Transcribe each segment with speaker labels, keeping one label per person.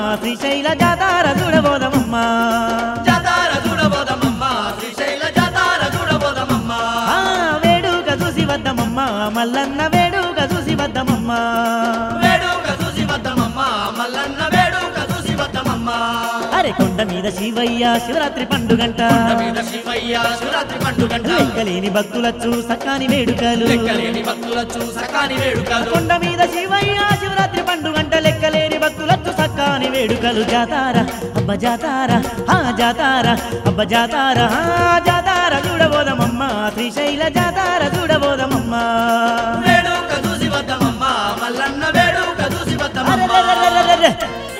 Speaker 1: శ్రీశైల జాతార చూడబోదమమ్మ
Speaker 2: జాతార చూడబోదమమ్మ శ్రీశైల జాతార చూడబోదమమ్మ
Speaker 1: ఆ వేడుక చూసి వద్దమమ్మ మల్లన్న వేడుక చూసి వద్దమమ్మ
Speaker 2: వేడుక చూసి వద్దమమ్మ మల్లన్న వేడుక చూసి వద్దమమ్మ
Speaker 1: అరే కొండ మీద శివయ్య శివరాత్రి పండుగంట
Speaker 2: కొండ మీద శివయ్య శివరాత్రి పండుగంట
Speaker 1: లెక్కలేని భక్తులచ్చు సక్కాని వేడుకలు
Speaker 2: లెక్కలేని భక్తుల చూసకాని వేడుకలు
Speaker 1: కొండ మీద శివయ్య శివరాత్రి పండుగంట లెక్కలేని భక్తులచ్చు సక్కాని వేడుకలు జాతార అబ్బ జాతార ఆ జాతార అబ్బ జాతార ఆ జాతార చూడబోదమమ్మ శ్రీశైల జాతార చూడబోదమమ్మ
Speaker 2: వేడుక చూసి వద్దమమ్మ మల్లన్న వేడుక చూసి వద్దమమ్మ
Speaker 1: అరెరెరెరెరెరె.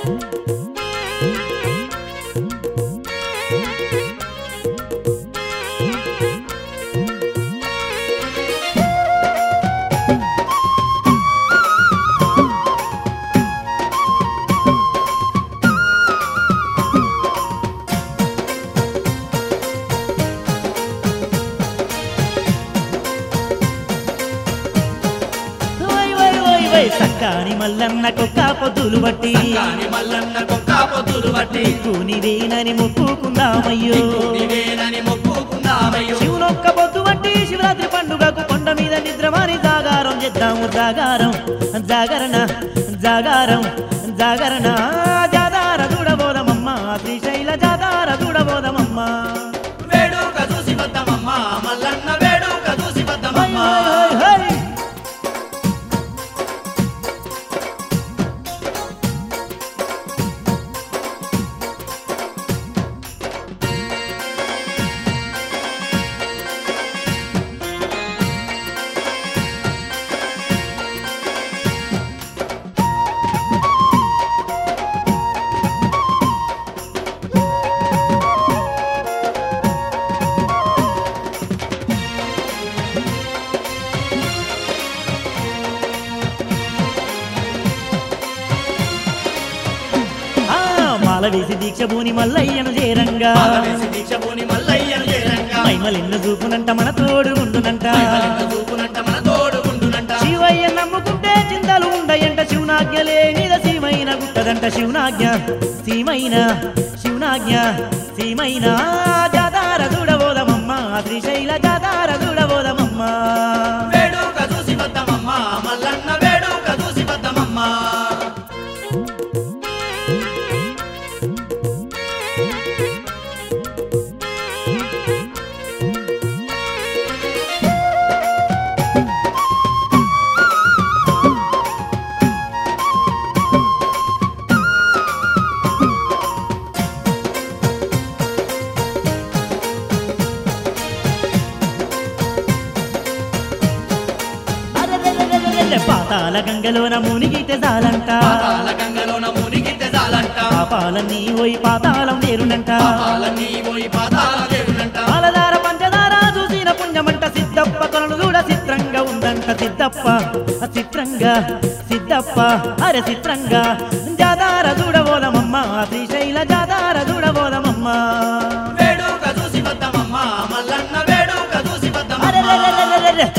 Speaker 1: ఓయ్ ఓయ్ ఓయ్ ఓయ్ సక్కాని మల్లన్న కుక్క పొద్దులు బట్టి
Speaker 2: కాని మల్లన్న కుక్క పొద్దులు బట్టి
Speaker 1: కూనివేనని మొక్కుకుందామయ్యో
Speaker 2: నీవేనని మొక్కుకుందామయ్యో
Speaker 1: శివునొక్క పొద్దు బట్టి శివరాత్రి పండుగకు కొండ మీద నిద్రమాని జాగారం చేద్దాము జాగారం జాగరణ జాగారం జాగరణ జాదార చూడబోదమమ్మ శ్రీశైల జాదార చూడబోదమమ్మ
Speaker 2: వేడుక చూసి వద్దమమ్మ మల్లన్న వేడుక చూసి
Speaker 1: హై,
Speaker 2: వద్దమమ్మ
Speaker 1: హై, హై, హై. ఆ, మాల వేసి దీక్ష భూని మల్లయ్యను చేరంగా
Speaker 2: పాలవేసి దీక్ష పూని మల్లయ్యను చేరంగా
Speaker 1: మైమలిన్న చూపునంట మన తోడు ఉండునంట
Speaker 2: మహిమలింగ చూపునంట మన తోడుకుంటునంట
Speaker 1: శివయ్య నమ్ముకుంటే చింతలు ఉండయంట శివనాజ్ఞ లేనిద సీమైన గుట్టదంట శివనాజ్ఞ సీమైన శివనాజ్ఞ సీమైన జాతార చూడబోదమమ్మ శ్రీశైల జాతార చూడబోదమమ్మ
Speaker 2: వేడుక చూసి వద్దమమ్మ మల్లన్న వేడుక చూసి వద్దమమ్మ
Speaker 1: అరెరెరెరెరెరె, పాతాల గంగలోన మునిగితే చాలంట
Speaker 2: పాతాల గంగలోన మునిగితే చాలంట
Speaker 1: పాపాలన్నీ పోయి పాతాళం వేరునంట
Speaker 2: పాపాలన్నీ పోయి పాతాల దేవునంట
Speaker 1: పాలదార పంచదార చూసిన పుణ్యమంట సిద్ధప్ప కొలను చూడ చిత్రంగా ఉందంట సిద్ధప్ప ఆ చిత్రంగా సిద్ధప్ప అరే చిత్రంగా జాదార చూడబోదమమ్మ శ్రీశైల జాదార చూడబోదమమ్మ
Speaker 2: వేడుక చూసి వద్దమమ్మ మల్లన్న వేడుక చూసి వద్దమమ్మ
Speaker 1: అరెరెరెరెరెరె.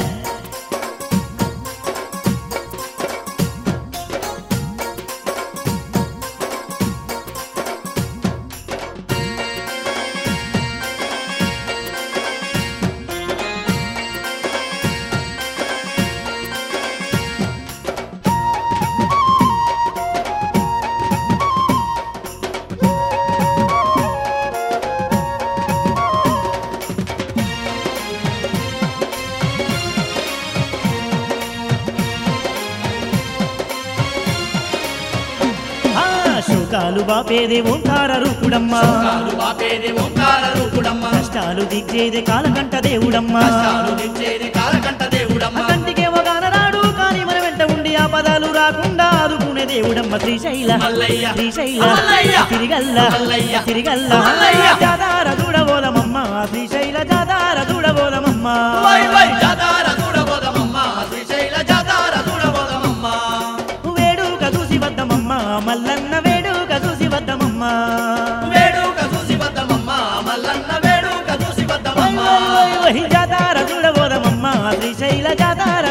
Speaker 1: ఆ శోకాలు బాపేదే ఓంకార రూపుడమ్మ
Speaker 2: కాలు బాపేది ఓంకార రూపుడమ్మ
Speaker 1: కష్టాలు దిచ్చేదే కాలకంట దేవుడమ్మ
Speaker 2: కష్టాలు దించేది కాలకంట దేవుడమ్మ
Speaker 1: కంటికేమో కానరాడు కానీ మన వెంట ఉండి ఆ పదాలు రాకుండా ఆదుకునే దేవుడమ్మ శ్రీశైల
Speaker 2: మల్లయ్య.
Speaker 1: శ్రీశైల
Speaker 2: మల్లయ్య.
Speaker 1: సిరిగల్ల
Speaker 2: మల్లయ్య.
Speaker 1: సిరిగల్ల
Speaker 2: మల్లయ్య.
Speaker 1: జాదార చూడబోదమమ్మ శ్రీశైల జాదార చూడబోదమమ్మ
Speaker 2: వై వై జాతార చూడబోదమమ్మ శ్రీశైల జాతార చూడబోదమమ్మ
Speaker 1: వేడుక చూసి వద్దమమ్మ మల్లన్న వేడుక చూసి వద్దమమ్మ
Speaker 2: వేడుక చూసి వద్దమమ్మ మల్లన్న వేడుక చూసి
Speaker 1: వై
Speaker 2: వద్దమమ్మ
Speaker 1: వై వై వై జాతార చూడబోదమమ్మ శ్రీశైల జాతార